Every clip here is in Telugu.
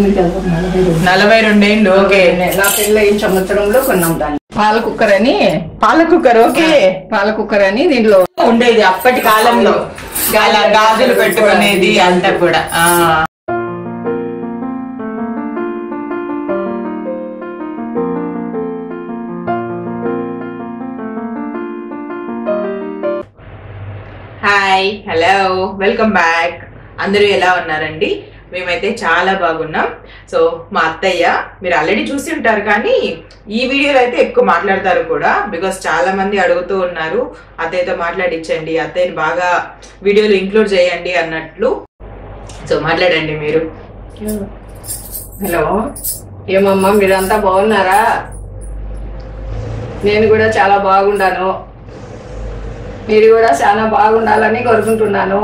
నలభై రెండేళ్ళు ఓకే నా పెళ్ళి అయిన సంవత్సరంలో కొన్నాం దాన్ని పాల కుక్కర్ అని పాల కుక్కర్ ఓకే పాల కుక్కర్ అని దీంట్లో ఉండేది అప్పటి కాలంలో అలా గాజులు పెట్టుకునేది అంతా కూడా ఆ హాయ్ హలో వెల్కమ్ బ్యాక్ అందరూ ఎలా ఉన్నారండి మేమైతే చాలా బాగున్నాం సో మా అత్తయ్య మీరు ఆల్రెడీ చూసి ఉంటారు కానీ ఈ వీడియోలో అయితే ఎక్కువ మాట్లాడతారు కూడా బికాస్ చాలా మంది అడుగుతూ ఉన్నారు అత్తయ్యతో మాట్లాడించండి అత్తయ్యని బాగా వీడియోలో ఇంక్లూడ్ చేయండి అన్నట్లు సో మాట్లాడండి మీరు హలో ఏమమ్మా మీరంతా బాగున్నారా నేను కూడా చాలా బాగుండాను మీరు కూడా చాలా బాగుండాలని కోరుకుంటున్నాను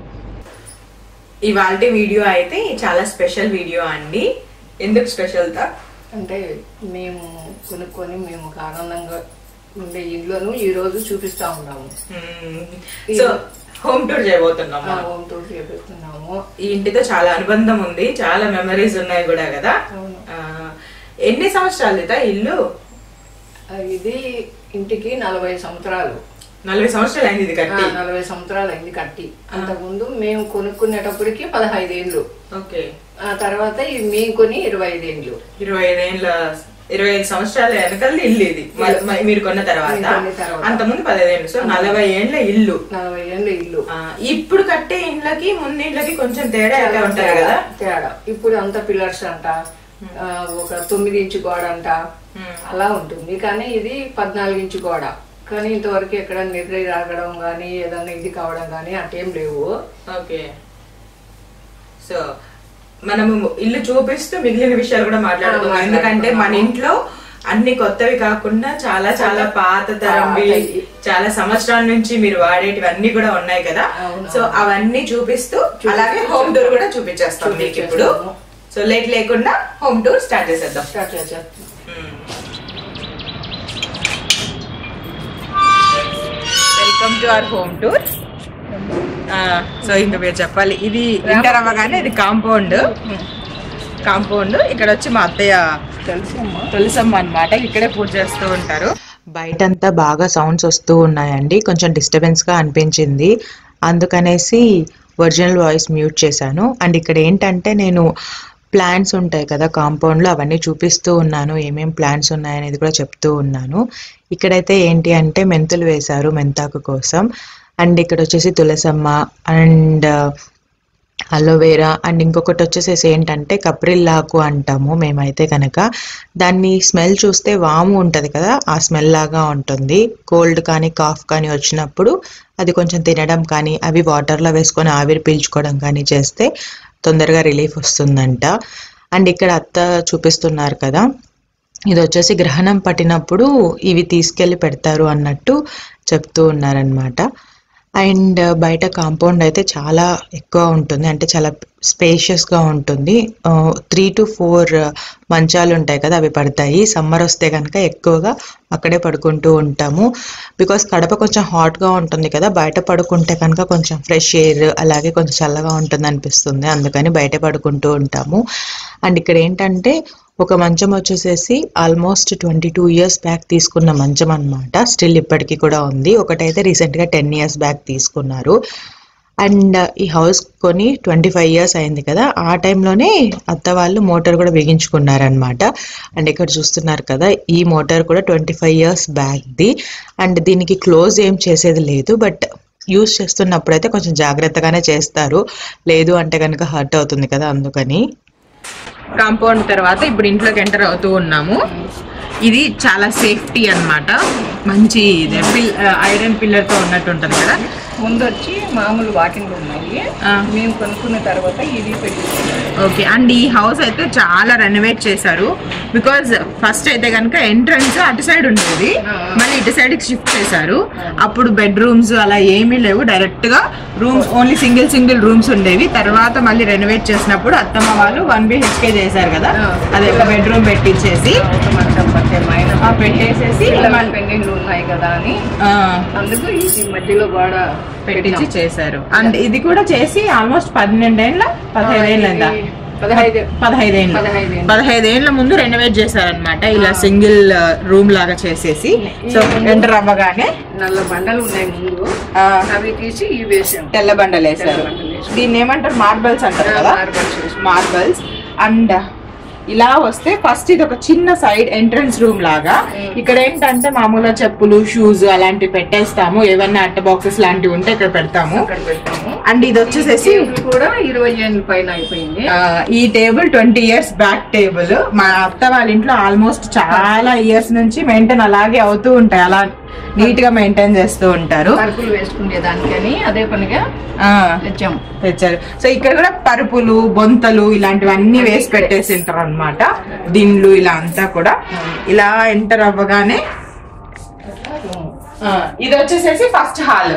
ఇవాళ వీడియో అయితే చాలా స్పెషల్ వీడియో అండి ఎందుకు స్పెషల్ తా అంటే మేము కొనుక్కొని మేము ఒక ఆనందంగా ఉండే ఇల్లును ఈ రోజు చూపిస్తా ఉన్నాము సో హోమ్ టూర్ చేయబోతున్నాము ఆ హోమ్ టూర్ చేపిస్తున్నాము ఈ ఇంటితో చాలా అనుబంధం ఉంది చాలా మెమరీస్ ఉన్నాయి కూడా కదా అవును. ఆ, ఎన్ని సంవత్సరాలు ఇతా ఇల్లు ఆ, ఇది ఇంటికి నలభై సంవత్సరాలు నలభై సంవత్సరాలు అయింది ఇది ఆ, కట్టి నలభై సంవత్సరాలు అయింది కట్టి అంతకుముందు మేము కొనుక్కునేటప్పటికి పదహైదు ఏళ్ళు ఓకే ఆ తర్వాత ఇది మేము కొని ఇరవై ఐదు ఏళ్ళు ఇరవై ఐదేళ్ళ ఇరవై ఐదు సంవత్సరాల వెనకాల ఇల్లు ఇది మ- మ- మీరు కొన్న తర్వాత మీరు కొన్న తర్వాత. అంతకుముందు పదిహేను సో నలభై ఏండ్ల ఇల్లు నలభై ఏళ్ళు ఇల్లు ఆ, ఇప్పుడు కట్టే ఇండ్లకి ముందు ఇండ్లకి కొంచెం తేడా అయితే ఉంటాయి కదా తేడా ఇప్పుడు అంత పిల్లర్స్ అంట ఆ, ఒక తొమ్మిది ఇంచు గోడ అంట ఉమ్. అలా ఉంటుంది కానీ ఇది పద్నాలుగు ఇంచు గోడ కానీ ఇంతవరకు ఎక్కడ నిద్ర రాగడం కానీ ఏదైనా ఇది కావడం కానీ అటేం లేవు ఓకే సో మనము ఇల్లు చూపిస్తూ మిగిలిన విషయాలు కూడా మాట్లాడుకుందాం ఆ, ఎందుకంటే మన మాట్లాడుకుందాము. ఇంట్లో అన్ని కొత్తవి కాకుండా చాలా చాలా పాత తరంవి పాతవి. చాలా సంవత్సరాల నుంచి మీరు వాడేటివి అన్ని కూడా ఉన్నాయి కదా అవును. సో అవన్నీ చూపిస్తూ అలాగే హోమ్ టూర్ కూడా చూపించేస్తాం మీకు ఇప్పుడు చూపించేస్తాము. సో లేట్ లేకుండా హోమ్ టూర్ స్టార్ట్ చేసేద్దాం స్టార్ట్ చేద్దాం welcome to our home tour so ఇంకా మీరు చెప్పాలి ఇది ఇంటర్ అవ్వగానే ఇది కాంపౌండ్ కాంపౌండ్ ఇక్కడ వచ్చి మా అత్తయ్య తెలుసమ్మా తులసమ్మ అన్నమాట ఇక్కడే పూజ చేస్తూ ఉంటారు బయటంతా బాగా సౌండ్స్ వస్తూ ఉన్నాయండి కొంచెం డిస్టర్బెన్స్ గా అనిపించింది అందుకనేసి ఒరిజినల్ వాయిస్ మ్యూట్ చేశాను అండ్ ఇక్కడ ఏంటంటే నేను ప్లాంట్స్ ఉంటాయి కదా కాంపౌండ్లో అవన్నీ చూపిస్తూ ఉన్నాను ఏమేం ప్లాంట్స్ ఉన్నాయనేది కూడా చెప్తూ ఉన్నాను ఇక్కడైతే ఏంటి అంటే మెంతులు వేశారు మెంతాకు కోసం అండ్ ఇక్కడ వచ్చేసి తులసమ్మ అండ్ అలోవేరా అండ్ ఇంకొకటి వచ్చేసేసి ఏంటంటే కప్రిల్లాకు అంటాము మేమైతే కనుక దాన్ని స్మెల్ చూస్తే వాము ఉంటుంది కదా ఆ స్మెల్ లాగా ఉంటుంది కోల్డ్ కానీ కాఫ్ కానీ వచ్చినప్పుడు అది కొంచెం తినడం కానీ అవి వాటర్లో వేసుకొని ఆవిరి పీల్చుకోవడం కానీ చేస్తే తొందరగా రిలీఫ్ వస్తుందంట అండ్ ఇక్కడ అత్త చూపిస్తున్నారు కదా ఇది వచ్చేసి గ్రహణం పట్టినప్పుడు ఇవి తీసుకెళ్ళి పెడతారు అన్నట్టు చెప్తూ ఉన్నారనమాట అండ్ బయట కాంపౌండ్ అయితే చాలా ఎక్కువ ఉంటుంది అంటే చాలా స్పేషియస్గా ఉంటుంది త్రీ టు ఫోర్ మంచాలు ఉంటాయి కదా అవి పడతాయి సమ్మర్ వస్తే కనుక ఎక్కువగా అక్కడే పడుకుంటూ ఉంటాము బికాస్ కడప కొంచెం హాట్గా ఉంటుంది కదా బయట పడుకుంటే కనుక కొంచెం ఫ్రెష్ ఎయిర్ అలాగే కొంచెం చల్లగా ఉంటుంది అనిపిస్తుంది అందుకని బయట పడుకుంటూ ఉంటాము అండ్ ఇక్కడ ఏంటంటే ఒక మంచం వచ్చేసేసి almost twenty two years back తీసుకున్న మంచం అన్నమాట స్టిల్ ఇప్పటికీ కూడా ఉంది ఒకటైతే రీసెంట్గా టెన్ ఇయర్స్ బ్యాక్ తీసుకున్నారు అండ్ ఈ హౌస్ కొని ట్వంటీ ఫైవ్ ఇయర్స్ అయింది కదా ఆ టైంలోనే అత్త వాళ్ళు మోటార్ కూడా బిగించుకున్నారనమాట అండ్ ఇక్కడ చూస్తున్నారు కదా ఈ మోటార్ కూడా ట్వంటీ ఫైవ్ ఇయర్స్ బ్యాక్ది అండ్ దీనికి క్లోజ్ ఏం చేసేది లేదు బట్ యూస్ చేస్తున్నప్పుడు అయితే కొంచెం జాగ్రత్తగానే చేస్తారు లేదు అంటే కనుక హర్ట్ అవుతుంది కదా అందుకని కాంపౌండ్ తర్వాత ఇప్పుడు ఇంట్లోకి ఎంటర్ అవుతూ ఉన్నాము ఇది చాలా సేఫ్టీ అన్నమాట మంచి ఐరన్ పిల్లర్ తో ఉన్నట్టు ఉంటది కదా ముందు వచ్చి మామూలు వాకింగ్లు ఉన్నాయి ఆ. మేము కొనుక్కున్న తర్వాత ఇది పెట్టించుకున్నాం ఓకే అండ్ ఈ హౌస్ అయితే చాలా రెనోవేట్ చేశారు బికాజ్ ఫస్ట్ అయితే కనుక ఎంట్రన్స్ అటు సైడ్ ఉండేది ఆ. మళ్ళీ ఇటు సైడ్ షిఫ్ట్ చేశారు అప్పుడు బెడ్రూమ్స్ అలా ఏమీ లేవు డైరెక్ట్ గా rooms only single single rooms ఉండేవి తర్వాత మళ్ళీ రెనోవేట్ చేసినప్పుడు అత్తమ్మ వాళ్ళు వన్ బిహెచ్కే చేశారు కదా ఆ. అదే ఒక బెడ్రూమ్ పెట్టించేసి ఒక మంచం పట్టే మైన ఆ, పెట్టేసేసి పిల్లల మళ్ళీ- పెళ్ళిళ్ళు ఉన్నాయి కదా అని ఆ, అందుకు ఈ మధ్యలో గోడ పెట్టించి చేశారు అండ్ ఇది కూడా చేసి ఆల్మోస్ట్ పన్నెండేళ్ళ పదిహేను ఏళ్ళ ఇది పదహైదు పదహైదేళ్ళు పదహైదేళ్ళు. పదహైదేళ్ల ముందు రెనోవేట్ చేశారనమాట ఇలా సింగిల్ రూమ్ లాగా చేసేసి సో ఎంటర్ అవ్వగానే నల్ల బండలు ఉన్నాయి ముందు ఆ, అవి తీసి ఇవి వేసాం తెల్ల బండలు వేశారు తెల్ల బండలు వేశారు. దీన్ని ఏమంటారు మార్బల్స్ అంటారు కదా మార్బల్స్ వేసాం. మార్బల్స్ అండ్ ఇలా వస్తే ఫస్ట్ ఇది ఒక చిన్న సైడ్ ఎంట్రన్స్ రూమ్ లాగా ఇక్కడ ఏంటంటే మామూలుగా చెప్పులు షూస్ అలాంటివి పెట్టేస్తాము ఏవన్నా అట్ట బాక్సెస్ లాంటివి ఉంటే ఇక్కడ పెడతాము అక్కడ పెట్టాము అండ్ ఇది వచ్చేసేసి టేబుల్ కూడా ఇరవై ఏళ్ళ పైన అయిపోయింది ఆ, ఈ table twenty years back table మా అత్త వాళ్ళ ఇంట్లో ఆల్మోస్ట్ చాలా ఇయర్స్ నుంచి మెయింటైన్ అలాగే అవుతూ ఉంటాయి అలా నీట్ గా మెయింటైన్ చేస్తూ ఉంటారు పరుపులు వేసుకునే దానికని అదే పనిగా ఆ, తెచ్చాము తెచ్చారు సో ఇక్కడ కూడా పరుపులు బొంతలు ఇలాంటివన్నీ వేసి పెట్టేసింటారు అనమాట దిండ్లు ఇలా అంతా కూడా ఇలా ఎంటర్ అవ్వగానే ఆ, ఇది వచ్చేసేసి ఫస్ట్ హాల్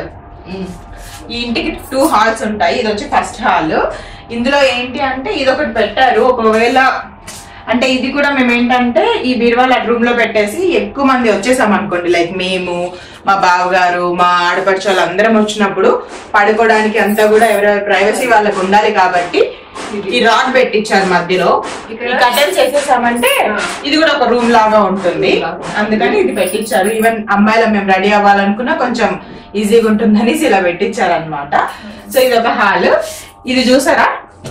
ఈ ఇంటికి టూ హాల్స్ ఉంటాయి ఇది వచ్చి ఫస్ట్ హాల్ ఇందులో ఏంటి అంటే ఇది ఒకటి పెట్టారు ఒకవేళ అంటే ఇది కూడా మేము ఏంటంటే ఈ బీరువాల రూమ్ లో పెట్టేసి ఎక్కువ మంది వచ్చేసాం అనుకోండి లైక్ మేము మా బావగారు మా ఆడపడుచు వాళ్ళు అందరం వచ్చినప్పుడు పడుకోవడానికి అంతా కూడా ఎవరెవరి ప్రైవసీ వాళ్ళకి ఉండాలి కాబట్టి ఈ రాడ్ పెట్టించారు మధ్యలో ఈ కటన్స్ వేసేసామంటే ఇది కూడా ఒక రూమ్ లాగా ఉంటుంది అందుకని ఇది పెట్టించారు ఈవెన్ అమ్మాయిల మేము రెడీ అవ్వాలనుకున్నా కొంచెం ఈజీగా ఉంటుందని ఇలా పెట్టించారు అనమాట సో ఇది ఒక హాల్ ఇది చూసారా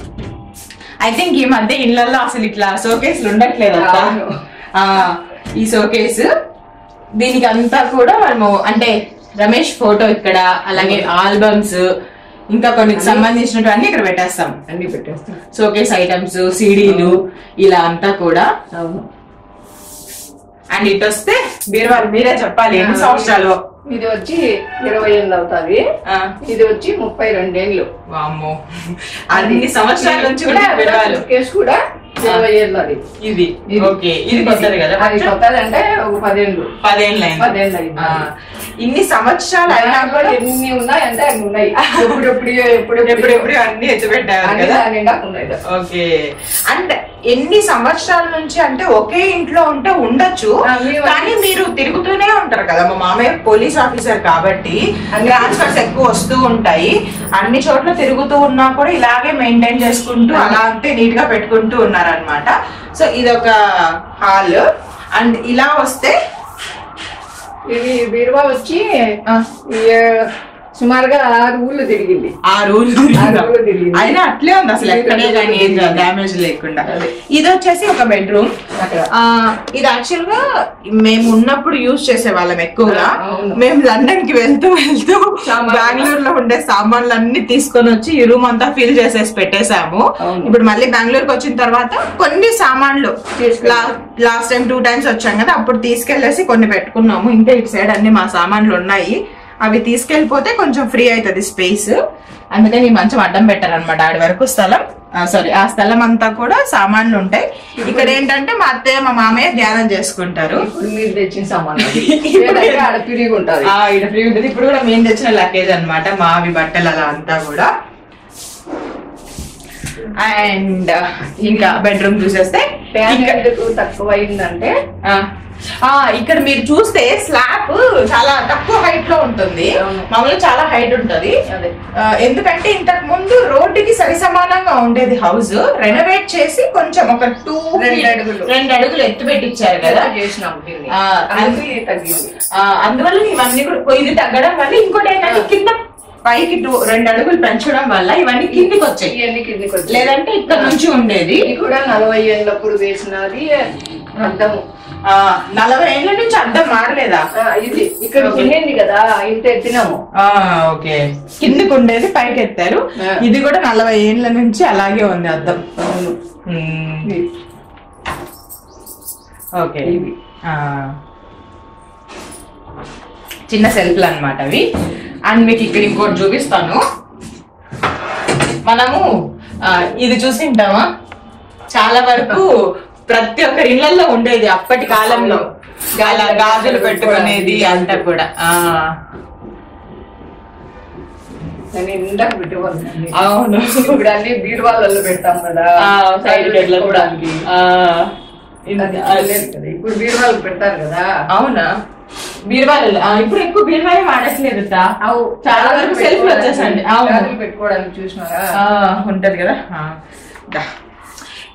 ఐ థింక్ ఈ మధ్య ఇళ్లలో అసలు ఇట్లా షోకేస్లు ఉండట్లేదు అక్క. అవును. ఆ ఈ షోకేస్ దీనికి అంతా కూడా మనము అంటే రమేష్ ఫోటో ఇక్కడ అలాగే ఆల్బమ్స్ ఇంకా కొన్ని సంబంధించినవన్నీ ఇక్కడ పెట్టేస్తాం అన్ని పెట్టేస్తాం షోకేస్ ఐటమ్స్ సీడీలు ఇలా అంతా కూడా అవును అండ్ ఇటు వస్తే బీరువాలు మీరే చెప్పాలి ఎన్ని సంవత్సరాలు ఇది వచ్చి ఇరవై ఏళ్ళు అవుతాది ఆ, ఇది వచ్చి ముప్పై రెండేళ్ళు వామ్మో అన్ని సంవత్సరాల నుంచి కూడా బీరువాలు కేసు కూడా ఇరవై ఏళ్ళు అది ఇది ఓకే ఇది కొత్తది కదా అది కొత్తది అంటే ఒక పదేళ్ళు పదేళ్ళు అయింది పదేళ్ళు అయింది ఆ, ఇన్ని సంవత్సరాలు అయినా అయినా కూడా ఎన్ని ఉన్నాయి అంటే అన్ని ఉన్నాయి ఎప్పుడెప్పుడు ఎప్పుడు ఎప్పుడెప్పుడు అన్ని ఎత్తి పెట్టారు అన్ని కదా దాని నిండా ఉన్నాయి ఓకే అండ్ ఎన్ని సంవత్సరాల నుంచి అంటే ఒకే ఇంట్లో ఉంటే ఉండొచ్చు ఆ, మేము- కానీ మీరు తిరుగుతూనే ఉంటారు కదా మా మామయ్య పోలీస్ ఆఫీసర్ కాబట్టి అన్ని ట్రాన్స్ఫర్స్ ఎక్కువ వస్తూ ఉంటాయి అన్ని చోట్ల తిరుగుతూ ఉన్నా కూడా ఇలాగే మెయింటైన్ చేసుకుంటూ అలా అంతే నీట్ గా పెట్టుకుంటూ ఉన్నారనమాట సో ఇది ఒక హాల్ అండ్ ఇలా వస్తే ఇది బీరువా వచ్చి ఈ, సుమారుగా ఆరు ఊళ్ళు తిరిగింది ఆ రూల్ ఆ రూల్ తిరిగింది. అయినా అట్లే ఉంది అసలు ఎక్కడే కానీ ఏం డ్యామేజ్ లేకుండా అదే. ఇది వచ్చేసి ఒక బెడ్రూమ్ అక్కడ ఆ ఇది యాక్చువల్ గా మేము ఉన్నప్పుడు యూజ్ చేసే వాళ్ళం ఎక్కువగా ఆ, అవును. మేము లండన్ కి వెళ్తూ వెళ్తూ సామాన్లు. బెంగళూరు లో ఉండే సామాన్లు అన్ని తీసుకొని వచ్చి ఈ రూమ్ అంతా ఫిల్ చేసేసి పెట్టేశాము అవును. ఇప్పుడు మళ్ళీ బెంగళూరుకి వచ్చిన తర్వాత కొన్ని సామాన్లు తీసుకెళ్ళి. లాస్ట్ టైం టూ టైమ్స్ వచ్చాం కదా అప్పుడు తీసుకెళ్లేసి కొన్ని పెట్టుకున్నాము ఇంకా ఇటు సైడ్ అన్ని మా సామాన్లు ఉన్నాయి అవి తీసుకెళ్లిపోతే కొంచెం ఫ్రీ అవుతుంది స్పేస్ అందుకని ఈ మంచం అడ్డం పెట్టారనమాట ఆడి వరకు స్థలం సారీ ఆ స్థలం అంతా కూడా సామాన్లు ఉంటాయి ఇక్కడ ఏంటంటే మా అత్తయ్య మా మామయ్య ధ్యానం చేసుకుంటారు ఇప్పుడు మీరు తెచ్చిన సామాన్లు లేదంటే ఆడ తిరిగి ఉంటుంది ఆ, ఈడ ఫ్రీ ఉంటుంది ఇప్పుడు కూడా మేము తెచ్చిన లగేజ్ అన్నమాట మావి బట్టలు అలా అంతా కూడా అండ్ ఇంకా బెడ్రూమ్ చూసేస్తే ఫ్యాన్ ఇక్కడ- ఎందుకు తక్కువ అయిందంటే ఆ, ఆ, ఇక్కడ మీరు చూస్తే స్లాబ్ చాలా తక్కువ హైట్ లో ఉంటుంది అవును. మామూలుగా చాలా హైట్ ఉంటది అదే ఆ, ఎందుకంటే ఇంతకు ముందు రోడ్డుకి సరి సమానంగా ఉండేది హౌస్ రెనోవేట్ చేసి కొంచెం ఒక టూ రెండు అడుగులు. రెండు అడుగులు ఎత్తు పెట్టించారు కదా ఎలా చేసినాం దీన్ని ఆ, అందుకే ఇది తగ్గింది ఆ, అందువల్ల ఇవన్నీ కూడా ఇది తగ్గడం వల్ల ఇంకోటి ఏంటంటే కింద పైకి టూ రెండు అడుగులు పెంచడం వల్ల ఇవన్నీ కిందికి వచ్చాయి ఇవన్నీ కిందికి వచ్చాయి. లేదంటే ఇక్కడ నుంచి ఉండేది ఇది కూడా నలభై ఏళ్ళప్పుడు వేసినది అర్థము ఆ, నలభై ఏళ్ళ నుంచి అద్దం మారలేదా ఆ, ఇది ఇక్కడ Okay. ఉన్నింది కదా ఇంత ఎత్తినాము ఆ ఓకే కిందికి ఉండేది పైకి ఎత్తారు ఆ. ఇది కూడా నలభై ఏళ్ళ నుంచి అలాగే ఉంది అద్దం అవును మ్మ్. ఇది. ఓకే ఆ. చిన్న సెల్ఫ్లు అన్నమాట అవి అండ్ మీకు ఇక్కడ ఇంకోటి చూపిస్తాను మనము ఆ, ఇది చూసింటామా చాలా వరకు ప్రతి ఒక్కరి ఇళ్లలో ఉండేది అప్పటి కాలంలో అలా గాజులు పెట్టుకునేది అంతా కూడా ఆ నేను ఇందాక పెట్టుకోవాలి అవును ఇప్పుడు అన్ని బీరువాళ్ళల్లో పెడతాం కదా ఆ, సైడ్ టేబుల్ కూడా. పెట్టుకోవడానికి. ఆ, అది ఇది- లేదు కదా. ఇప్పుడు బీరువాళ్ళు పెడతారు కదా అవునా బీరువాలు ఆ, ఇప్పుడు ఎక్కువ బీరువాయే వాడట్లేదు అత్త. అవు చాలా వరకు సెల్ఫ్ వచ్చేసండి అవును గాజులు పెట్టుకోవడానికి చూసినారా ఆ, ఉంటది కదా ఆ, దా.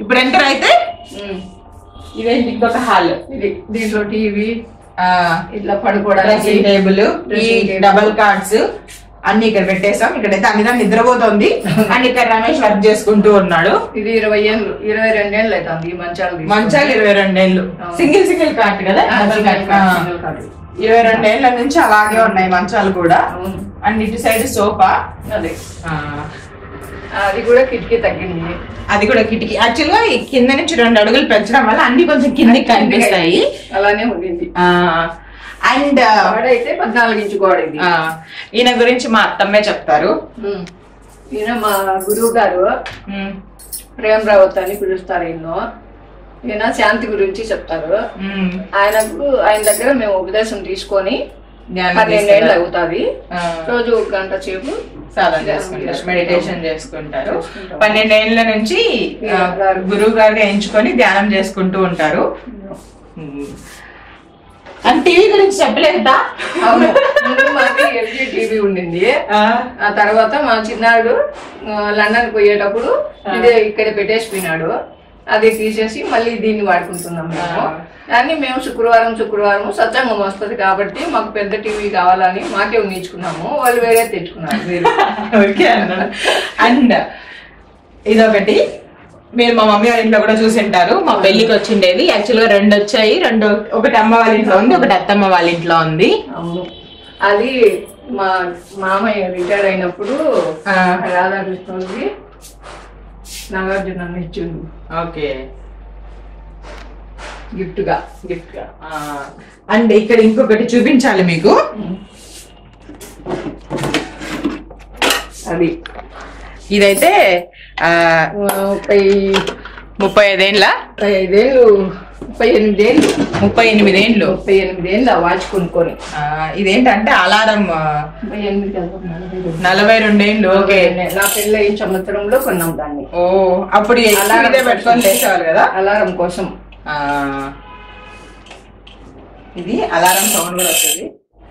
ఇప్పుడు ఎంటర్ అయితే ఉమ్. ఇదేంటి ఇంకొక హాల్ ఇది దీంట్లో టీవీ ఇట్లా పడుకోవడానికి డ్రెస్సింగ్ టేబుల్ ఈ Dressing table. డబల్ కార్డ్స్ అన్ని ఇక్కడ పెట్టేసాం ఇక్కడైతే అనిదా నిద్రపోతుంది అండ్ ఇక్కడ రమేష్ వర్క్ చేసుకుంటూ ఉన్నాడు ఇది ఇరవై ఏళ్ళు ఇరవై రెండేళ్ళు అవుతుంది ఈ మంచాలు తీసుకొని. మంచాలు ఇరవై రెండేళ్ళు అవును. సింగిల్ సింగిల్ కార్ట్ కదా ఆ, డబల్ సింగిల్ కార్ట్ కాదు, సింగిల్ కాదు. ఇరవై రెండేళ్ల నుంచి అలాగే ఉన్నాయి మంచాలు కూడా అవును అండ్ ఇటు సైడ్ సోఫా అదే అది కూడా కిటికీ తగ్గింది అది కూడా కిటికీ యాక్చువల్ గా ఈ కింద నుంచి రెండు అడుగులు పెంచడం వల్ల అన్ని కొంచెం కిందకి కనిపిస్తాయి అలానే ఉండింది అండ్ గోడ అయితే పద్నాలుగు ఇంచు గోడ ఇది ఈయన గురించి మా అత్తమ్మే చెప్తారు ఉమ్. ఈయన మా గురువు గారు ఉమ్, ప్రేమ్ రావత్ అని పిలుస్తారు ఈయన ఈయన శాంతి గురించి చెప్తారు ఉమ్, ఆయనకు ఆయన దగ్గర మేము ఉపదేశం తీసుకొని ధ్యానం పన్నెండేళ్ళు చేస్తారు. అవుతుంది ఆ, రోజు ఒక గంట సేపు సాధన చేసుకుంటారు మెడిటేషన్ చేసుకుంటారు చేసుకుంటాం. పన్నెండేళ్ల నుంచి ఆ, గురువు గారుగా ఎంచుకొని ధ్యానం చేసుకుంటూ ఉంటారు ఉమ్. అండ్ టీవీ గురించి చెప్పలేదా అవును ముందు మాకు ఎల్జీ టీవీ ఉండింది ఆ తర్వాత మా చిన్నాడు ఆ, లండన్ పోయేటప్పుడు ఇదే ఇక్కడ పెట్టేసిపోయినాడు అది తీసేసి మళ్ళీ దీన్ని వాడుకుంటున్నాం మేము దాన్ని మేము శుక్రవారం శుక్రవారం సత్సంగం వస్తుంది కాబట్టి మాకు పెద్ద టీవీ కావాలని మాకే ఉన్నించుకున్నాము వాళ్ళు వేరే తెచ్చుకున్నారు వేరే. ఓకే అన్నాడు అండ్ ఇదొకటి మీరు మా మమ్మీ వాళ్ళ ఇంట్లో కూడా చూసి ఉంటారు మా పెళ్లికి వచ్చిండేది యాక్చువల్ గా రెండు వచ్చాయి రెండు ఒకటి అమ్మ వాళ్ళ ఇంట్లో ఉంది ఒకటి అత్తమ్మ వాళ్ళ ఇంట్లో ఉంది అవును అది మా మామయ్య రిటైర్ అయినప్పుడు ఆ, రాధాకృష్ణుడికి నాగార్జున ఇచ్చిండు ఓకే గిఫ్ట్ గా గిఫ్ట్ గా అండ్ ఇక్కడ ఇంకొకటి చూపించాలి మీకు అది ఇదైతే ఆ, ముప్పై ముప్పై ఐదేండ్ల ముప్పై ఐదేళ్ళు ముప్పై ఎనిమిదేళ్ళు ముప్పై ఎనిమిదేండ్లు ముప్పై ఎనిమిదేళ్ళు ఆ వాచ్ కొనుక్కొని ఆ, ఇదేంటంటే అలారం ఆ, ముప్పై ఎనిమిది కాదు, నలభై రెండు. నలభై రెండేండ్లు ఓకే నా పెళ్ళి అయిన సంవత్సరంలో కొన్నాం దాన్ని ఓ అప్పుడు ఎక్కువ అలారం ఇదే పెట్టుకొని లేచేవాళ్ళు కదా అలారం కోసం ఆ, ఇది అలారం సౌండ్ కూడా వస్తుంది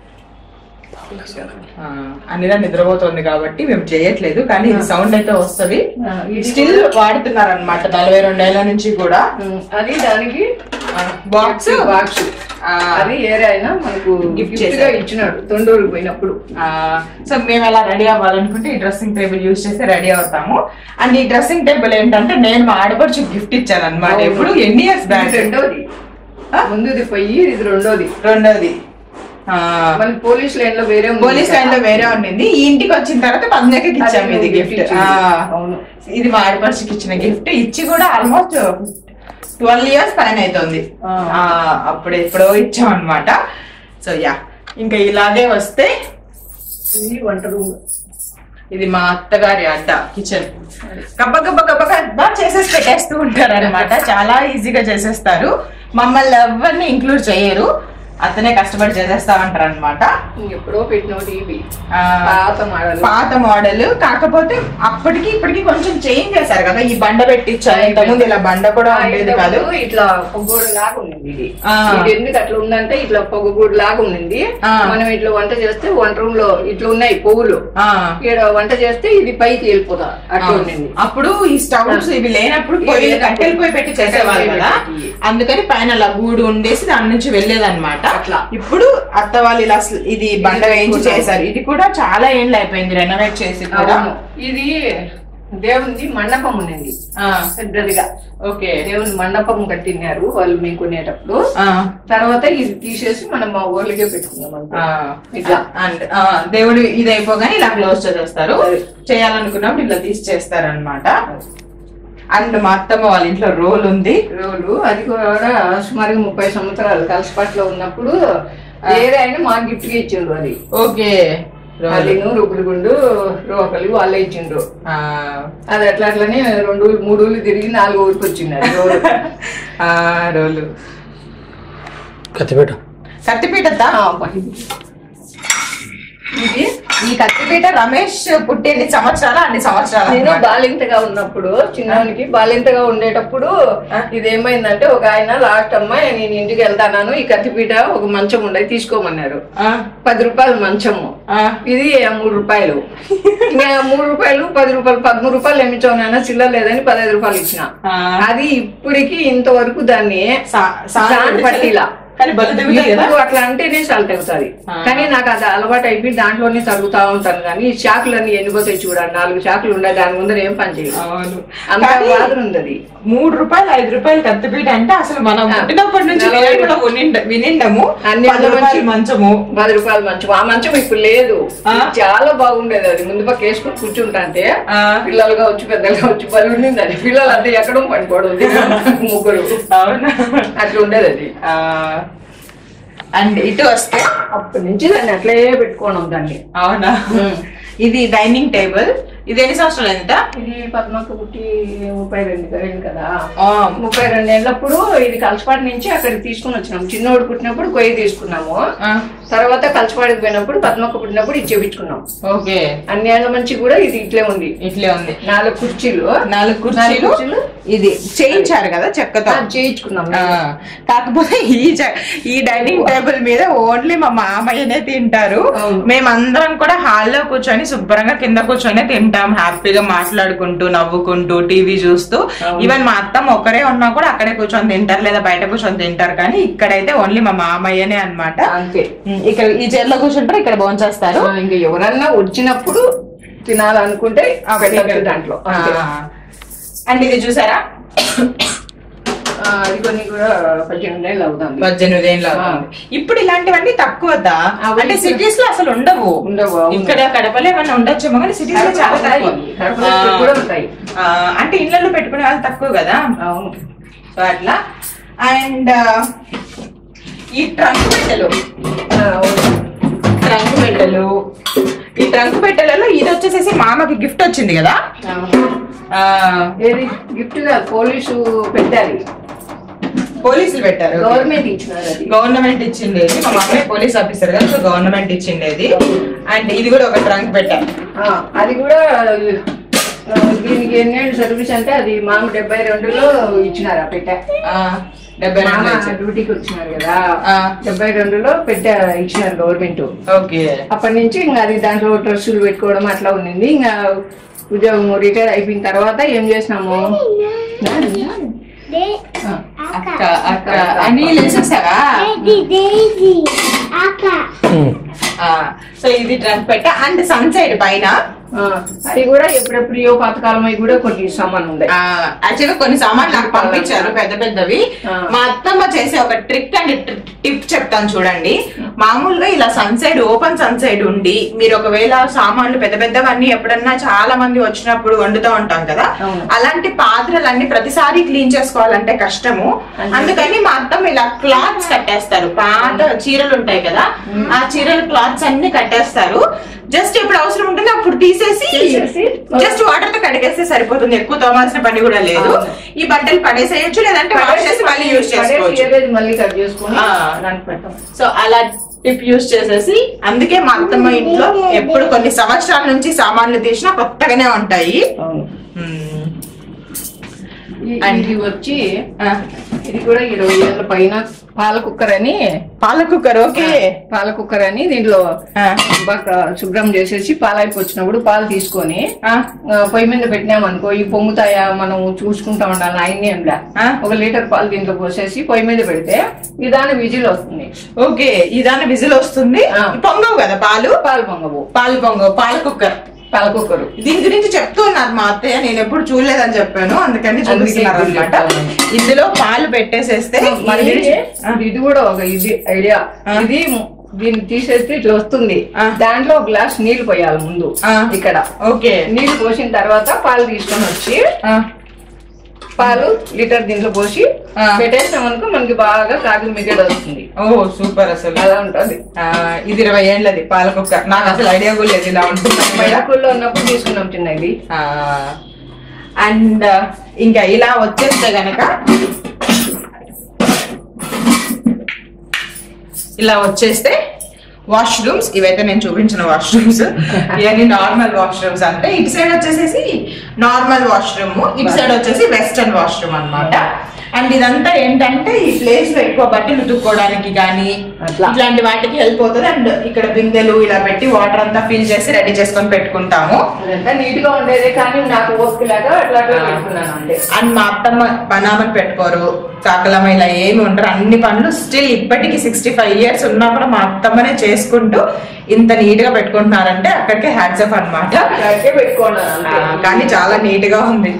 ఆ, అన్నిరా నిద్రపోతుంది కాబట్టి మేము చేయట్లేదు కానీ ఇది సౌండ్ అయితే వస్తుంది ఆ, ఇది స్టిల్ వాడుతున్నారు అనమాట నలభై రెండేళ్ల నుంచి కూడా ఉమ్, అది దానికి బాక్స్ బాక్స్ అది ఏరే అయినా మనకు Gift గిఫ్ట్ గా ఇచ్చినాడు తొండూరు పోయినప్పుడు సో మేము ఎలా రెడీ అవ్వాలనుకుంటే ఈ డ్రెస్సింగ్ టేబుల్ యూజ్ చేసి రెడీ అవుతాము అండ్ ఈ డ్రెస్సింగ్ టేబుల్ ఏంటంటే నేను మా ఆడపడుచు గిఫ్ట్ ఇచ్చాను అనమాట అవును. ఎప్పుడు ఎన్ని ఇయర్స్ ఇది బ్యాక్ రెండోది ముందుది పోయి ఇది రెండోది రెండోది ఆ, మన పోలీస్ లైన్ లో వేరే ఉంది పోలీస్ లైన్ లో వేరే ఉండింది ఈ ఇంటికి వచ్చిన తర్వాత పద్మకి ఇచ్చాము అది ఇది gift గిఫ్ట్ ఇచ్చింది. అవును ఇది మా ఆడపడుచుకి ఇచ్చిన గిఫ్ట్ ఇచ్చి కూడా ఆల్మోస్ట్ ట్వెల్వ్ ఇయర్స్ పైన అవుతుంది ఆ. ఆ, అప్పుడు ఎప్పుడో ఇచ్చాం అనమాట సో యా ఇంకా ఇలాగే వస్తే ఇది వంట రూమ్ ఇది మా అత్తగారి అడ్డ కిచెన్ గబ్బ గబ్బ గబ్బ గబ్బ చేసేసి పెట్టేస్తూ ఉంటారు అనమాట చాలా ఈజీగా చేసేస్తారు మమ్మల్ని ఎవరిని ఇంక్లూడ్ చేయరు అతనే కష్టపడి చేసేస్తా ఉంటారు అనమాట ఎప్పుడో పెట్టిన టీవీ పాత మోడల్ పాత మోడల్ కాకపోతే అప్పటికి ఇప్పటికి కొంచెం చేంజ్ చేశారు కదా ఈ బండ పెట్టించారు ఇంతకుముందు ఇలా బండ కూడా ఉండేది కాదు ఇట్లా పొగగూడు లాగా ఉండింది ఇది ఆ. ఇది ఎందుకు అట్లా ఉందంటే ఇట్లా పొగగూడు లాగా ఉండింది ఆ. మనం ఇట్లా వంట చేస్తే వంట రూమ్ లో ఇట్లా ఉన్నాయి పువ్వులు ఆ, ఇక్కడ వంట చేస్తే ఇది పైకి వెళ్ళిపోతా అట్లా ఉండింది అప్పుడు ఈ స్టవ్స్ ఇవి లేనప్పుడు పొయ్యి కట్టెలు పొయ్యి పెట్టి చేసేవాళ్ళు కదా అందుకని పైన అలా గూడు ఉండేసి దాని నుంచి వెళ్ళేదన్నమాట అట్లా. ఇప్పుడు అత్త వాళ్ళు ఇలా అసలు ఇది బండ వేయించి చేశారు ఇది కూడా చాలా ఏండ్లు అయిపోయింది రెనోవేట్ చేసి కూడా అవును. ఇది దేవునిది మండపం ఉండింది ఆ, పెద్దదిగా ఓకే దేవుని మండపం కట్టినారు వాళ్ళు మేము కొనేటప్పుడు ఆ, తర్వాత ఇది తీసేసి మనం మా ఊర్లకే పెట్టుకున్నాం అంతే. ఆ, ఇట్లా అండ్ ఆ, దేవుడు ఇది అయిపోగానే ఇలా క్లోజ్ చేసేస్తారు చేయాలనుకున్నప్పుడు ఇట్లా తీసి చేస్తారు అనమాట అండ్ మా అత్తమ్మ వాళ్ళ ఇంట్లో రోల్ ఉంది రోలు అది కూడా సుమారుగా ముప్పై సంవత్సరాలు కలిసిపట్లో ఉన్నప్పుడు వేరే ఆయన మా గిఫ్ట్ గా ఇచ్చిండ్రు అది ఓకే రోల్ అది రుబ్బుడుగుండు రోకలు వాళ్ళే ఇచ్చిండ్రు ఆ, అది అట్లా అట్లనే రెండు ఊళ్ళు, మూడు ఊళ్ళు తిరిగి నాలుగు ఊరికి వచ్చింది అది రోలు ఆ, రోలు కత్తిపేట కత్తిపీట అత్తా? ఆ, పై. ఇది ఈ కత్తిపీట రమేష్ పుట్టి ఎన్ని సంవత్సరాలు అన్ని సంవత్సరాలు నేను అన్నమాట. బాలింతగా ఉన్నప్పుడు చిన్నవానికి బాలింతగా ఉండేటప్పుడు ఇది ఏమైందంటే ఒక ఆయన లాస్ట్ అమ్మాయి నేను ఇంటికి వెళ్తాను ఈ కత్తిపీట ఒక మంచం ఉండే తీసుకోమన్నారు ఆ, పది రూపాయలు మంచము ఆ, ఇది మూడు రూపాయలు ఇంకా మూడు రూపాయలు పది రూపాయలు పదమూడు రూపాయలు ఏమిచ్చావు చిల్లర లేదని పదహైదు రూపాయలు ఇచ్చిన ఆ. అది ఇప్పటికి ఇంతవరకు దాన్ని సా- సా- దాని పట్టిలా కానీ బలు దిగుతాయి కదా ఇప్పుడు అట్లా అంటేనే చాలా తెగుతుంది ఆ. కానీ నాకు అది అలవాటు అయిపోయి దాంట్లోనే తరుగుతా ఉంటాను కానీ ఈ షాకులన్నీ ఎన్నిపోతాయి చూడండి నాలుగు షాకులు ఉన్నాయి దాని ముందర ఏం పని చేయదు అవును అంత కానీ బాధ ఉంది అది మూడు రూపాయలు ఐదు రూపాయలు కత్తిపీట అంటే అసలు మనం ఆ. పుట్టినప్పటి నుంచి నలభై నేను కూడా వినిండ- వినిండము అన్ని పది మంచి- రూపాయలు మంచము పది రూపాయలు మంచం ఆ మంచం ఇప్పుడు లేదు ఆ. చాలా బాగుండేది అది ముందు పక్క వేసుకుని కూర్చుంటాంటే ఆ. పిల్లలు కావచ్చు పెద్దలు కావచ్చు బలి ఉండింది అది పిల్లలు అంతా ఎక్కడం పడిపోవడం ముగ్గురు అవునా అట్లా ఉండేది అది అండ్ ఇటు వస్తే అప్పటి నుంచి దాన్ని అట్లే పెట్టుకోవడం దాన్ని అవునా ఇది డైనింగ్ టేబుల్ ఇది ఎన్ని సంవత్సరాలు ఎంత ఇది పద్నాలుగు పుట్టి ముప్పై రెండు అయింది కదా ముప్పై రెండు ఏళ్ళప్పుడు ఇది కలసపాటి నుంచి అక్కడికి తీసుకుని వచ్చినాము చిన్నోడు పుట్టినప్పుడు కొయ్యి తీసుకున్నాము తర్వాత కలసపాడికి పోయినప్పుడు పద్మక్క పుట్టినప్పుడు ఇది చేపించుకున్నాం ఓకే అన్ని ఏళ్ళ మంచి కూడా ఇది ఇట్లే ఉంది ఇట్లే ఉంది నాలుగు కుర్చీలు నాలుగు కుర్చీలు కుర్చీలు. ఇది చేయించారు కదా చెక్కతో ఆ, చేయించుకున్నాం ఆ, కాకపోతే ఈ చ- ఈ డైనింగ్ టేబుల్ మీద ఓన్లీ మా మామయ్యనే తింటారు అవును. మేమందరం కూడా హాల్లో కూర్చొని శుభ్రంగా కింద కూర్చొని తింటాం హ్యాపీగా మాట్లాడుకుంటూ నవ్వుకుంటూ టీవీ చూస్తూ అవును. ఈవెన్ మా అత్తమ్మ ఒక్కరే ఉన్నా కూడా అక్కడే కూర్చొని తింటారు లేదా బయట కూర్చొని తింటారు కానీ ఇక్కడైతే ఓన్లీ మా మామయ్యనే అన్నమాట అంతే ఇక్కడ ఈ చైర్లో కూర్చుంటారు ఇక్కడ భోంచేస్తారు ఆ, ఇంకా ఎవరన్నా వచ్చినప్పుడు తినాలనుకుంటే ఆ పెట్టచ్చు దాంట్లో అంతే. అండ్ ఇది చూసారా ఆ, అది కొన్ని కూడా పద్దెనిమిది ఏళ్ళు అవుతుంది పద్దెనిమిది ఏళ్ళు అవుతుంది. ఇప్పుడు ఇలాంటివన్నీ తక్కువ దా? అవి అంటే ఇప్పుడు- సిటీస్ లో అసలు ఉండవు ఉండవు, అవును. ఇక్కడ కడపలో ఏమైనా ఉండొచ్చేమో కానీ సిటీస్ లో చాలా ఉంటాయి. తక్కువ కడపలో ఆ, కూడా ఉంటాయి ఆ, అంటే ఇళ్లలో పెట్టుకునే వాళ్ళు తక్కువ కదా అవును సో అట్లా అండ్ ఈ ట్రంక్ పెట్టెలు ఆ, అవును ట్రంక్ పెట్టెలు ఈ ట్రంక్ పెట్టెలలో ఇది వచ్చేసేసి మామకి గిఫ్ట్ వచ్చింది కదా అవును. ఆ, ఏది గిఫ్ట్ గా పోలీసు పెట్టారు పోలీసులు పెట్టారు గవర్నమెంట్ ఇచ్చినారు అది గవర్నమెంట్ ఇచ్చిండేది మా మమ్మీ పోలీస్ ఆఫీసర్ కదా సో గవర్నమెంట్ ఇచ్చిండేది అండ్ ఇది కూడా ఒక ట్రంక్ పెట్టారు ఆ, అది కూడా ఆ, దీనికి ఎన్నేళ్ళు సర్వీస్ అంటే అది మామ డెబ్బై రెండులో ఇచ్చినారు ఆ పెట్టె ఆ, డెబ్బై రెండు మామ ఇచ్చారు. డ్యూటీకి వచ్చినారు కదా ఆ. డెబ్బై రెండులో పెట్టె ఇచ్చినారు గవర్నమెంట్ ఓకే అప్పటి నుంచి ఇంకా అది దాంట్లో డ్రెస్సులు పెట్టుకోవడం అట్లా ఉండింది ఇంకా ఉద్యోగం రిటైర్ అయిపోయిన తర్వాత ఏం చేసినాము ఆ, అక్క అక్క అని లేచేసావా సో ఇది ట్రంక్ పెట్ట అండ్ సన్ సైడ్ పైన ఆ, అది కూడా ఎప్పుడెప్పుడు ఏ పాతకాలం అవి కూడా కొన్ని సామాన్ ఉన్నాయి యాక్చువల్గా కొన్ని సామాన్లు నాకు పంపించారు పెద్ద పెద్దవి ఆ. మా అత్తమ్మ చేసే ఒక ట్రిక్ అండ్ టిప్ చెప్తాను చూడండి మామూలుగా ఇలా sun side open sun side ఉండి మీరు ఒకవేళ సామాన్లు పెద్ద పెద్దవన్నీ ఎప్పుడన్నా చాలా మంది వచ్చినప్పుడు వండుతూ ఉంటాం కదా అవును. అలాంటి పాత్రలన్నీ ప్రతిసారి క్లీన్ చేసుకోవాలంటే కష్టము అందుకే- అందుకని మా అత్తమ్మ ఇలా క్లాత్స్ కట్టేస్తారు పాత చీరలు ఉంటాయి కదా ఆ చీరల క్లాత్స్ అన్ని కట్టేస్తారు జస్ట్ ఎప్పుడు అవసరం ఉంటుంది అప్పుడు తీసేసి తీసేసి, జస్ట్ వాటర్ తో కడిగేస్తే సరిపోతుంది ఎక్కువ తోమాల్సిన పని కూడా లేదు అవును. ఈ బట్టలు పడేసేయచ్చు లేదంటే వాష్ చేసి మళ్ళీ యూజ్ పడేసి చేసుకోవచ్చు ఏవేది మళ్ళీ కట్ చేసుకొని ఆ. దానికి పెట్టాం సో అలా టిప్ యూజ్ చేసేసి అందుకే మా అత్తమ్మ ఇంట్లో ఎప్పుడు కొన్ని సంవత్సరాల నుంచి సామాన్లు తీసినా కొత్తగానే ఉంటాయి అవును మ్మ్. ఈ- And- ఇది వచ్చి ఆ, ఇది కూడా ఇరవై ఏళ్ళ పైన పాల కుక్కర్ అని పాల కుక్కర్ ఓకే పాల కుక్కర్ అని దీంట్లో ఆ, బాగా శుభ్రం చేసేసి పాలైపు వచ్చినప్పుడు పాలు తీసుకొని ఆ, ఆ, పొయ్యి మీద పెట్టినాం అనుకో ఇవి పొంగుతాయా మనం చూసుకుంటా ఉండాలి ఆయన్ని ఏంలా ఆ. ఒక లీటర్ పాలు దీంట్లో పోసేసి పొయ్యి మీద పెడితే నిదాన విజిల్ వస్తుంది ఓకే ఇదాని విజిల్ వస్తుంది ఆ. పొంగవు కదా పాలు పాలు పొంగవు పాలు పొంగవు పాల కుక్కర్ పాల కుక్కరు దీని గురించి చెప్తూ ఉన్నారు మా అత్తయ్య నేను ఎప్పుడు చూడలేదని చెప్పాను అందుకని చూపిస్తున్నారు అందుకే అనమాట చూపిస్తాను. ఇందులో పాలు పెట్టేసేస్తే మళ్ళీ ఇది- ఆ, ఇది కూడా ఒక ఇది ఐడియా ఆ. ఇది దీన్ని తీసేస్తే ఇట్లా వస్తుంది ఆ. దాంట్లో ఒక గ్లాస్ నీళ్లు పోయాలి ముందు ఆ. ఇక్కడ ఓకే నీళ్లు పోసిన తర్వాత పాలు తీసుకొని వచ్చి ఆ, పాలు లీటర్ దీంట్లో పోసి ఆ. పెట్టేసినాం అనుకో మనకి బాగా కాగి మిగడ వస్తుంది ఓ సూపర్ అసలు అలా ఉంటుంది ఆ, ఇది ఇరవై ఏండ్లది పాల కుక్కర్ నాకు అసలు ఐడియా కూడా లేదు ఇలా ఉంటుంది మైదాకుల్లో ఉన్నప్పుడు తీసుకున్నాం చిన్నది అండ్ ఇంకా ఇలా వచ్చేస్తే గనక ఇలా వచ్చేస్తే వాష్రూమ్స్ ఇవైతే నేను చూపించిన వాష్రూమ్స్ ఇవన్నీ నార్మల్ వాష్రూమ్స్ అంటే ఇటు సైడ్ వచ్చేసేసి నార్మల్ వాష్రూమ్ ఇటు సైడ్ వచ్చేసి వెస్టర్న్ వాష్రూమ్ అన్నమాట అండ్ ఇదంతా ఏంటంటే ఈ ప్లేస్ లో ఎక్కువ బట్టలు ఉతుక్కోవడానికి కానీ అట్లా. ఇట్లాంటి వాటికి హెల్ప్ అవుతుంది అండ్ ఇక్కడ బిందెలు ఇలా పెట్టి వాటర్ అంతా ఫిల్ చేసి రెడీ చేసుకొని పెట్టుకుంటాము అదంతా నీట్ గా ఉండేది కానీ నాకు ఓపిక లేక అట్లా పెట్టుకున్నాను అంతే అండ్ మా అత్తమ్మ పనామని పెట్టుకోరు కాకలమ్మ ఇలా ఏమి ఉండరు అన్ని పనులు స్టిల్ ఇప్పటికి సిక్స్టీ ఫైవ్ ఇయర్స్ ఉన్నా కూడా మా అత్తమ్మనే చేసుకుంటూ ఇంత నీట్ గా పెట్టుకుంటున్నారంటే అక్కడికే హ్యాట్సప్ అన్నమాట అలాగే పెట్టుకున్నాను ఆ, అంతే కానీ చాలా నీట్ గా ఉంది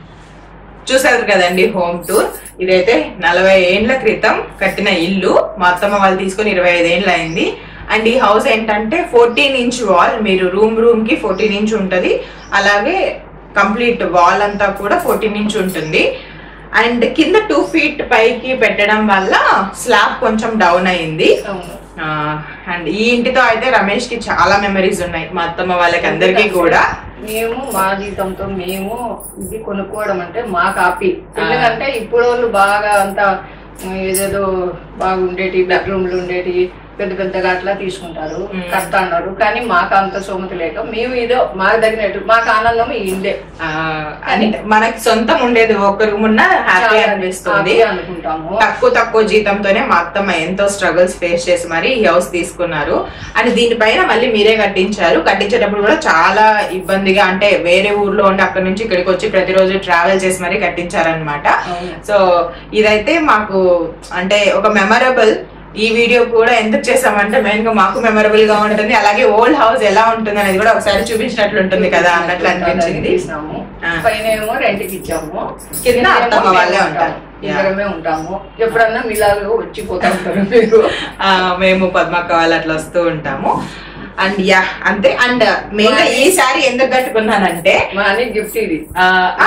చూసారు కదండి హోమ్ టూర్ ఇదైతే నలభై ఏండ్ల క్రితం కట్టిన ఇల్లు మా అత్తమ్మ వాళ్ళు తీసుకొని ఇరవై ఐదు ఏండ్లు అయింది అండ్ ఈ హౌస్ ఏంటంటే ఫోర్టీన్ ఇంచ్ వాల్ మీరు రూమ్ రూమ్ కి ఫోర్టీన్ ఇంచ్ ఉంటది అలాగే కంప్లీట్ వాల్ అంతా కూడా ఫోర్టీన్ ఇంచ్ ఉంటుంది అండ్ కింద టూ ఫీట్ పైకి పెట్టడం వల్ల స్లాబ్ కొంచెం డౌన్ అయింది అవును. అండ్ ఈ ఇంటితో అయితే రమేష్ కి చాలా మెమరీస్ ఉన్నాయి మా అత్తమ్మ వాళ్ళకి అందరికీ కూడా మేము మా జీతంతో మేము ఇది కొనుక్కోవడం అంటే మా కాపీ ఎందుకంటే ఇప్పుడు వాళ్ళు బాగా అంత ఏదేదో బాగుండేటి బెడ్రూమ్లు ఉండేటి పెద్ద పెద్దగా అట్లా తీసుకుంటారు కడతా అన్నారు కానీ మాకు అంత సోమతి లేక మేము ఇదో మాకు తగినట్టు మాకు ఆనందం ఈ ఇండే ఆ, అంటే మనకి సొంతం ఉండేది ఒక రూమ్ ఉన్న హ్యాపీ చాలా అనిపిస్తుంది happy అనుకుంటాము తక్కువ తక్కువ జీతంతోనే మా అత్తమ్మ ఎంతో స్ట్రగుల్స్ ఫేస్ చేసి మరి ఈ హౌస్ తీసుకున్నారు అండ్ దీనిపైన మళ్ళీ మీరే కట్టించారు కట్టించేటప్పుడు కూడా చాలా ఇబ్బందిగా అంటే వేరే ఊర్లో ఉండి అక్కడ నుంచి ఇక్కడికి వచ్చి ప్రతిరోజు ట్రావెల్ చేసి మరీ కట్టించారనమాట అవును. సో ఇదైతే మాకు అంటే ఒక మెమరబుల్ ఈ వీడియో కూడా ఎందుకు చేసామంటే మెయిన్ గా మాకు మెమరబుల్ గా ఉంటుంది అలాగే ఓల్డ్ హౌస్ ఎలా ఉంటుంది అనేది కూడా ఒకసారి చూపించినట్లు ఉంటుంది కదా అన్నట్లు అనిపించింది తీసినాము ఆ. పైన ఏమో రెంట్కి ఇచ్చాము కింద ఏమో అత్తమ్మ మేము వాళ్ళే ఉంటాము. ఉంటారు. ఇద్దరమే ఉంటాము ఎప్పుడన్నా మీలాగా వచ్చిపోతా ఉంటారు మీరు ఆ, మేము పద్మక్క వాళ్ళు అట్లా వస్తూ ఉంటాము అండ్ యా అంతే అండ్ మెయిన్ గా ఈ సారీ ఎందుకు కట్టుకున్నానంటే మా అని గిఫ్ట్ ఇది ఆ,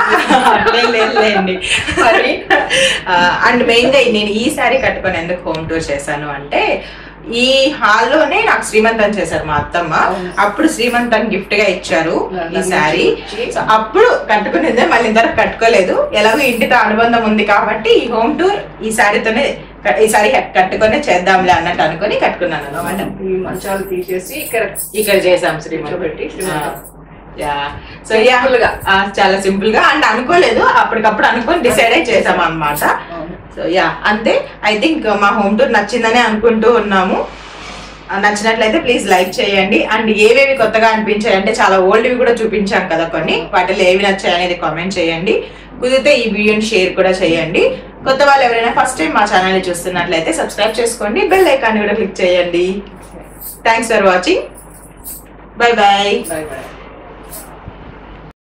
లే- లే- లేండి మరి? అండ్ మెయిన్ గా నేను ఈ సారీ కట్టుకొని ఎందుకు హోమ్ టూర్ చేశాను అంటే ఈ హాల్లోనే నాకు శ్రీమంతం చేశారు మా అత్తమ్మ అవును. అప్పుడు శ్రీమంతం గిఫ్ట్ గా ఇచ్చారు ఈ లండన్ సారీ నుంచి వచ్చి. సో అప్పుడు కట్టుకునేదే మళ్ళీ ఇంతవరకు కట్టుకోలేదు ఎలాగో ఇంటితో అనుబంధం ఉంది కాబట్టి ఈ హోమ్ టూర్ ఈ సారీతోనే ఈ సారీ కట్టుకొని చేద్దాంలే అన్నట్టు అనుకొని కట్టుకున్నాను అనమాట ఈ మంచాలు తీసేసి ఇక్కడ ఇక్కడ చేసాం శ్రీమంతం కూర్చోబెట్టి శ్రీమంతం. యా సో యా Simple గా. చాలా సింపుల్ గా అండ్ అనుకోలేదు అప్పటికప్పుడు అనుకొని డిసైడ్ అయి చేసాం అన్నమాట అవును. సో యా అంతే ఐ థింక్ మా హోమ్ టూర్ నచ్చిందనే అనుకుంటూ ఉన్నాము ఆ, నచ్చినట్లయితే ప్లీజ్ లైక్ చేయండి అండ్ ఏవేవి కొత్తగా అనిపించాయి అంటే చాలా ఓల్డ్వి కూడా చూపించాం కదా కొన్ని వాటిలో ఏవి నచ్చాయి అనేది కామెంట్ చేయండి కుదిరితే ఈ వీడియోని షేర్ కూడా చేయండి కొత్త వాళ్ళు ఎవరైనా ఫస్ట్ టైం మా ఛానల్ చూస్తున్నట్లయితే సబ్స్క్రైబ్ చేసుకోండి బెల్ ఐకాన్ కూడా క్లిక్ చేయండి thanks for watching bye bye Bye bye.